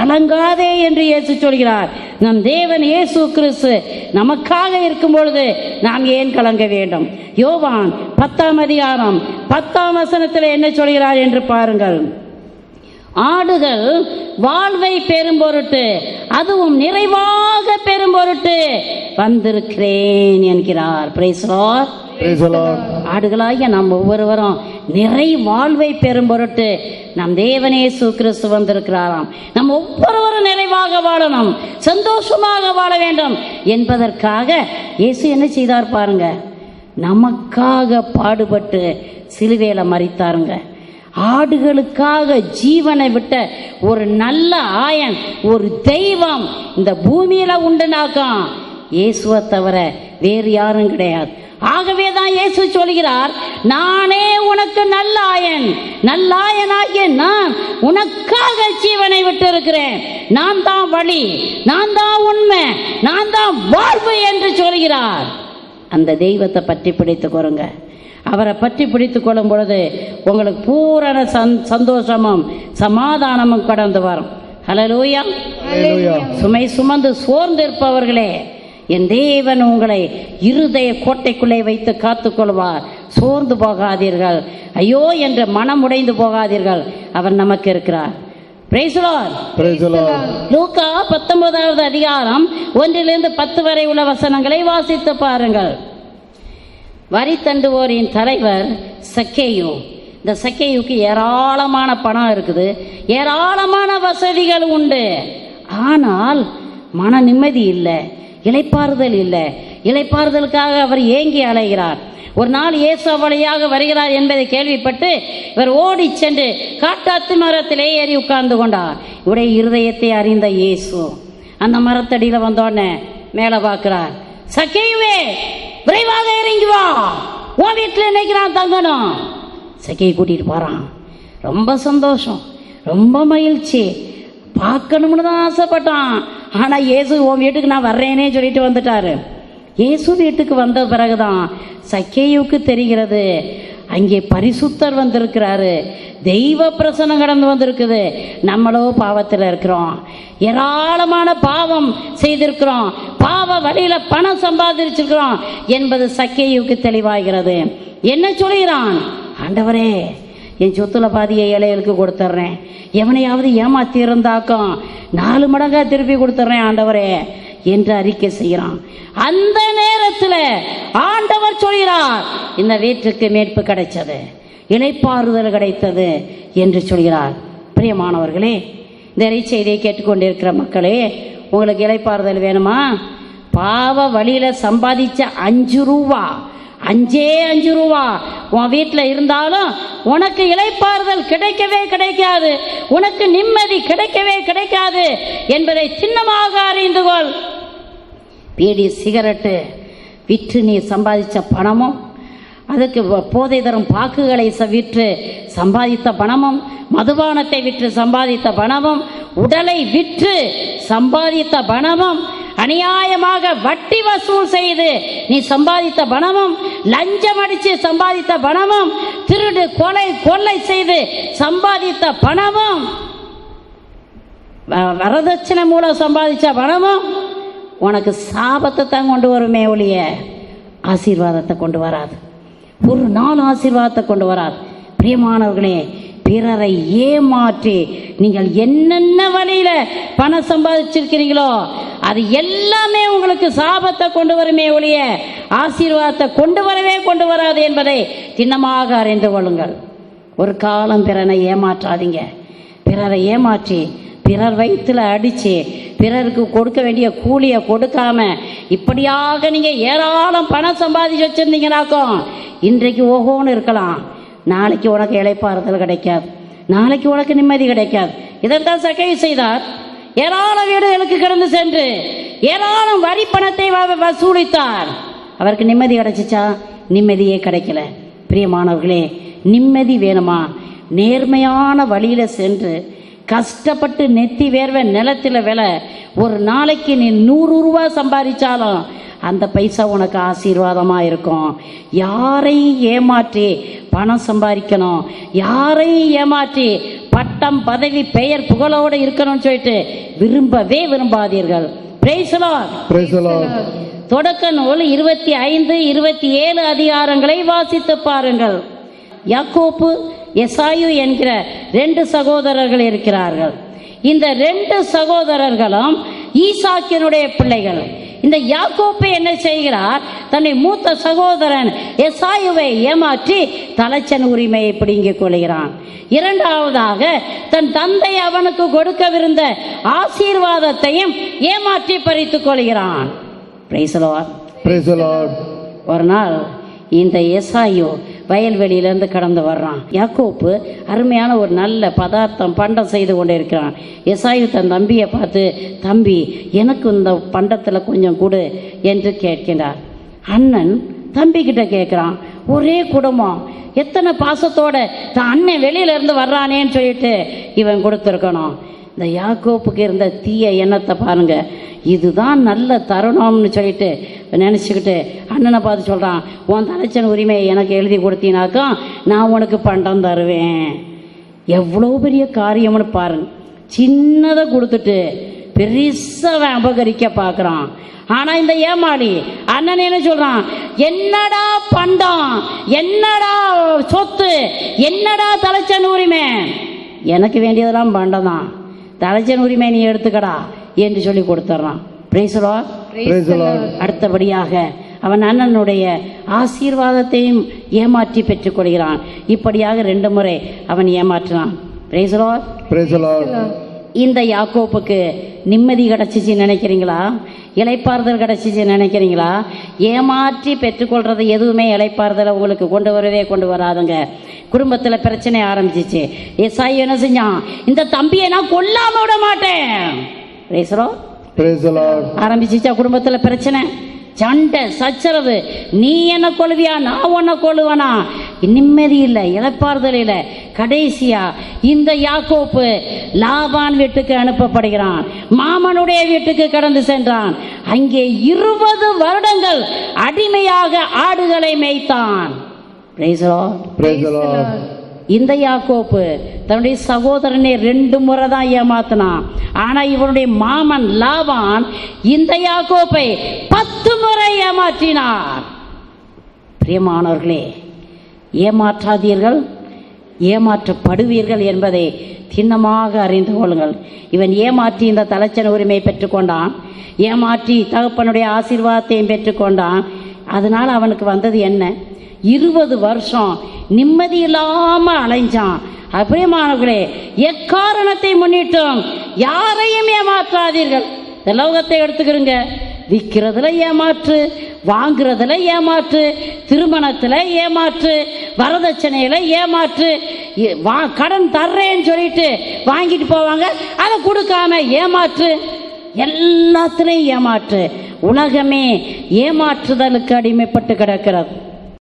கலங்காதே என்று இயேசு சொல்கிறார் நம் தேவன் இயேசு கிறிஸ்து நமக்காக இருக்கும் பொழுது நாம் ஏன் கலங்க வேண்டும் யோவான் பத்தாம் அதிகாரம் பத்தாம் வசனத்தில் என்ன சொல்கிறார் என்று பாருங்கள் ஆடுகள் வாழ்வை பெறும் பொருட்டு அதுவும் நிறைவாக பெறும் பொருட்டு வந்திருக்கிறேன் என்கிறார் Praise the Lord. Praise the Lord. ஆடுகளாகிய நாம் ஒவ்வொருவரும் நிறை வாழ்வை பெறும் பொருட்டு நம் தேவனே கிறிஸ்து வந்திருக்கிறாராம் நம்ம ஒவ்வொருவரும் நிறைவாக வாழணும் சந்தோஷமாக வாழ வேண்டும் என்பதற்காக இயேசு என்ன செய்தார் பாருங்க நமக்காக பாடுபட்டு சிலுவையில மறித்தாருங்க ஆடுகளுக்காக ஜீவனை விட்ட ஒரு நல்ல ஆயன் ஒரு தெய்வம் இந்த பூமியில உண்டுனாக்கம் இயேசுவை தவிர வேறு யாரும் கிடையாது ஆகவே தான் இயேசு சொல்கிறார் நானே உனக்கு நல்ல ஆயன் நல்ல ஆயனாகிய நான் உனக்காக ஜீவனை விட்டு இருக்கிறேன் நான் தான் வழி நான் தான் உண்மை நான் தான் வாழ்வு என்று சொல்கிறார் அந்த தெய்வத்தை பற்றி பிடித்து கொள்ளுங்க அவரை பற்றி பிடித்து கொள்ளும் பொழுது உங்களுக்கு பூரண சந் சந்தோஷமும் சமாதானமும் கடந்து வரும் ஹலலூயா Hallelujah. சுமை சுமந்து சோர்ந்திருப்பவர்களே என் தேவன் உங்களை இருதய கோட்டைக்குள்ளே வைத்து காத்துக்கொள்வார் சோர்ந்து போகாதீர்கள் ஐயோ என்று மனம் உடைந்து போகாதீர்கள் அவர் நமக்கு இருக்கிறார் Praise the Lord. Praise the Lord. லூக்கா பத்தொன்பதாவது அதிகாரம் ஒன்றிலிருந்து பத்து வரை உள்ள வசனங்களை வாசித்து பாருங்கள் வரி தண்டுவோரின் தலைவர் சக்கேயு இந்த சக்கேயுக்கு ஏராளமான பணம் இருக்குது ஏராளமான வசதிகள் உண்டு ஆனால் மன நிம்மதி இல்லை இளைப்பாறுதல் இல்லை இளைப்பாறுதலுக்காக அவர் ஏங்கி அலைகிறார் ஒரு நாள் இயேசு வழியாக வருகிறார் என்பதை கேள்விப்பட்டு இவர் ஓடி சென்று காட்டாத்து மரத்திலே ஏறி உட்கார்ந்து கொண்டார் இவருடைய இருதயத்தை அறிந்த இயேசு அந்த மரத்தடியில் வந்தோடனே மேலே பார்க்கிறார் சக்கையுவே விரைவாக இறங்கி வா உன் வீட்டில் இன்னைக்கு நான் தங்கணும் சக்கையை கூட்டிட்டு போறான் ரொம்ப சந்தோஷம் ரொம்ப மகிழ்ச்சி பார்க்கணும்னு தான் ஆசைப்பட்டான் ஆனா இயேசு உன் வீட்டுக்கு நான் வர்றேனே சொல்லிட்டு வந்துட்டாரு இயேசு வீட்டுக்கு வந்த பிறகுதான் சக்கேயுக்கு தெரிகிறது அங்கே பரிசுத்தர் வந்திருக்கிறாரு தெய்வ பிரசனம் கடந்து வந்திருக்குது நம்மளோ பாவத்தில் இருக்கிறோம் ஏராளமான பாவம் செய்திருக்கிறோம் பாவ வழியில பணம் சம்பாதிச்சிருக்கிறோம் என்பது சக்கேயுக்கு தெளிவாகிறது என்ன சொல்கிறான் ஆண்டவரே என் சொத்துல பாதியை ஏழைகளுக்கு கொடுத்துட்றேன் எவனையாவது ஏமாத்தி இருந்தாக்கும் நாலு மடங்கா திருப்பி கொடுத்துட்றேன் ஆண்டவரே என்று அறிக்கை செய்கிறான் அந்த நேரத்தில் ஆண்டவர் சொல்கிறார் இந்த வீட்டுக்கு மீட்பு கிடைச்சது இளைப்பாறுதல் கிடைத்தது என்று சொல்கிறார் பிரியமானவர்களே இந்த இறைச்செய்தியை கேட்டுக்கொண்டிருக்கிற மக்களே உங்களுக்கு இளைப்பாறுதல் வேணுமா பாவ வழியில சம்பாதிச்ச அஞ்சு ரூபா அஞ்சே அஞ்சு ரூபா உன் வீட்டில் இருந்தாலும் உனக்கு இளைப்பாறுதல் கிடைக்கவே கிடைக்காது உனக்கு நிம்மதி கிடைக்கவே கிடைக்காது என்பதை சின்னமாக அறிந்து கொள் பீடி சிகரெட்டு விற்று நீ சம்பாதிச்ச பணமும் அதுக்கு வ- போதை தரும் பாக்குகளை ச- விற்று சம்பாதித்த பணமும் மதுபானத்தை விற்று சம்பாதித்த பணமும் உடலை விற்று சம்பாதித்த பணமும் அநியாயமாக வட்டி வசூல் செய்து நீ சம்பாதித்த பணமும் லஞ்சம் அடிச்சு சம்பாதித்த பணமும் திருடு கொலை கொள்ளை செய்து சம்பாதித்த பணமும் வ- வரதட்சணை மூலம் சம்பாதிச்ச பணமும் உனக்கு சாபத்தை தான் கொண்டு வருமே ஒழிய ஆசீர்வாதத்தை கொண்டு வராது ஒரு நாள் ஆசீர்வாதத்தை கொண்டு வராது பிரியமானவர்களே பிறரை ஏமாற்றி நீங்கள் என்னென்ன வழியில பணம் சம்பாதிச்சிருக்கிறீங்களோ அது எல்லாமே உங்களுக்கு சாபத்தை கொண்டு வருமே ஒழிய ஆசீர்வாதத்தை கொண்டு வரவே கொண்டு வராது என்பதை சின்னமாக அறிந்து கொள்ளுங்கள் ஒரு காலம் பிறனை ஏமாற்றாதீங்க பிறரை ஏமாற்றி பிறர் வயிற்றுல அடிச்சு பிறருக்கு கொடுக்க வேண்டிய கூலியை கொடுக்காம இப்படியாக நீங்க ஏராளம் பணம் சம்பாதிச்சு வச்சிருந்தீங்கனாக்கும் இன்றைக்கு ஓஹோன்னு இருக்கலாம் நாளைக்கு உனக்கு இளைப்பாறுதல் கிடைக்காது நாளைக்கு உனக்கு நிம்மதி கிடைக்காது இதைத்தான் சகை செய்தார் ஏராளம் வீடுகளுக்கு கடந்து சென்று ஏராளம் வரி பணத்தை வ- வசூலித்தார் அவருக்கு நிம்மதி கிடைச்சிச்சா நிம்மதியே கிடைக்கல பிரியமானவர்களே நிம்மதி வேணுமா நேர்மையான வழியில சென்று கஷ்டப்பட்டு நெத்தி வேர்வை நிலத்தில் விலை ஒரு நாளைக்கு நீ நூறு ரூபா சம்பாதிச்சாலும் அந்த பைசா உனக்கு ஆசீர்வாதமா இருக்கும் யாரையும் ஏமாற்றி பணம் சம்பாதிக்கணும் யாரையும் ஏமாற்றி பட்டம் பதவி பெயர் புகழோடு இருக்கணும்னு சொல்லிட்டு விரும்பவே விரும்பாதீர்கள் Praise the Lord. Praise the Lord. தொடக்க நூல் இருபத்தி ஐந்து இருபத்தி ஏழு அதிகாரங்களை வாசித்து பாருங்கள் யாக்கோப்பு எசாயு என்கிற ரெண்டு சகோதரர்கள் இருக்கிறார்கள் இந்த ரெண்டு சகோதரர்களும் ஈசாக்கினுடைய பிள்ளைகள் இந்த யாக்கோப்பு என்ன செய்கிறார் தன்னை மூத்த சகோதரன் எசாயுவை ஏமாற்றி தலைச்சன் உரிமையை பிடுங்கிக் கொள்கிறான் இரண்டாவதாக தன் தந்தை அவனுக்கு கொடுக்கவிருந்த ஆசீர்வாதத்தையும் ஏமாற்றி பறித்துக் கொள்கிறான் Praise the Lord. Praise the Lord. ஒரு நாள் இந்த எசாயு வயல்வெளியிலேருந்து கடந்து வர்றான் யாக்கோப்பு அருமையான ஒரு நல்ல பதார்த்தம் பண்டம் செய்து கொண்டு இருக்கிறான் எசாயு தன் தம்பியை பார்த்து தம்பி எனக்கு இந்த பண்டத்தில் கொஞ்சம் கொடு என்று கேட்கிறார் அண்ணன் தம்பி கிட்ட கேட்குறான் ஒரே குடும்பம் எத்தனை பாசத்தோட தன் அண்ணன் வெளியில இருந்து வர்றானேன்னு சொல்லிட்டு இவன் கொடுத்துருக்கணும் இந்த யாக்கோப்புக்கு இருந்த தீய எண்ணத்தை பாருங்க இதுதான் நல்ல தருணம்னு சொல்லிட்டு நினச்சிக்கிட்டு அண்ணனை பார்த்து சொல்கிறான் உன் தலைச்சன் உரிமையை எனக்கு எழுதி கொடுத்தீனாக்கா நான் உனக்கு பண்டம் தருவேன் எவ்வளோ பெரிய காரியம்னு பாருங்க சின்னதை கொடுத்துட்டு பெருசாக அபகரிக்க பார்க்குறான் ஆனால் இந்த ஏமாளி அண்ணன் என்ன சொல்கிறான் என்னடா பண்டம் என்னடா சொத்து என்னடா தலைச்சன் உரிமை எனக்கு வேண்டியதெல்லாம் பண்டம் தான் தலைச்சன் உரிமை நீ எடுத்துக்கடா என்று சொல்லி கொடுத்துட்றான் பிரைசலோ Praise the Lord. அடுத்தபடியாக அவன் அண்ணனுடைய ஆசீர்வாதத்தையும் ஏமாற்றி பெற்றுக்கொள்கிறான் இப்படியாக ரெண்டு முறை அவன் ஏமாற்றினான் பிரைசலோ Praise the Lord. இந்த யாக்கோப்புக்கு நிம்மதி கிடைச்சிச்சு நினைக்கிறீங்களா இலைப்பாறுதல் கிடைச்சிச்சு நினைக்கிறீங்களா ஏமாற்றி பெற்றுக்கொள்றது எதுவுமே இலைப்பாறுதலை உங்களுக்கு கொண்டு வரவே கொண்டு வராதுங்க குடும்பத்தில் பிரச்சனை ஆரம்பிச்சிச்சு ஏசாயி என்ன செஞ்சான் இந்த தம்பியை நான் கொல்லாம விட மாட்டேன் பேசுகிறோம் Praise the Lord. ஆரம்பிச்சிச்சா குடும்பத்தில் பிரச்சனை சண்டை சச்சரவு நீ என்ன கொள்வியா நான் உன்னை கொள்ளுவனா நிம்மதி இல்லை இழப்பாறுதல் இல்லை கடைசியா இந்த யாக்கோப்பு லாபான் வீட்டுக்கு அனுப்பப்படுகிறான் மாமனுடைய வீட்டுக்கு கடந்து சென்றான் அங்கே இருபது வருடங்கள் அடிமையாக ஆடுகளை மேய்த்தான் Praise the Lord. Praise the Lord. இந்த யாக்கோப்பு தன்னுடைய சகோதரனை ரெண்டு முறை தான் ஏமாத்தினான் ஆனா இவனுடைய மாமன் லாபான் இந்த யாக்கோப்பை பத்து முறை ஏமாற்றினார் பிரியமானவர்களே ஏமாற்றாதீர்கள் ஏமாற்றப்படுவீர்கள் என்பதை திண்ணமாக அறிந்து கொள்ளுங்கள் இவன் ஏமாற்றி இந்த தலைச்சன உரிமையை பெற்றுக்கொண்டான் ஏமாற்றி தகப்பனுடைய ஆசீர்வாதத்தையும் பெற்றுக்கொண்டான் அதனால் அவனுக்கு வந்தது என்ன இருபது வருஷம் நிம்மதி இல்லாம அலைஞ்சான் அபிரியமானவர்களே எக்காரணத்தை முன்னிட்டும் யாரையும் ஏமாற்றாதீர்கள் இந்த லோகத்தை எடுத்துக்கிறங்க விற்கிறதுல ஏமாற்று வாங்குறதுல ஏமாற்று திருமணத்துல ஏமாற்று வரதட்சணையில ஏமாற்று எ- வா கடன் தர்றேன்னு சொல்லிட்டு வாங்கிட்டு போவாங்க அதை கொடுக்காம ஏமாற்று எல்லாத்துலேயும் ஏமாற்று உலகமே ஏமாற்றுதலுக்கு அடிமைப்பட்டு கிடக்கிறது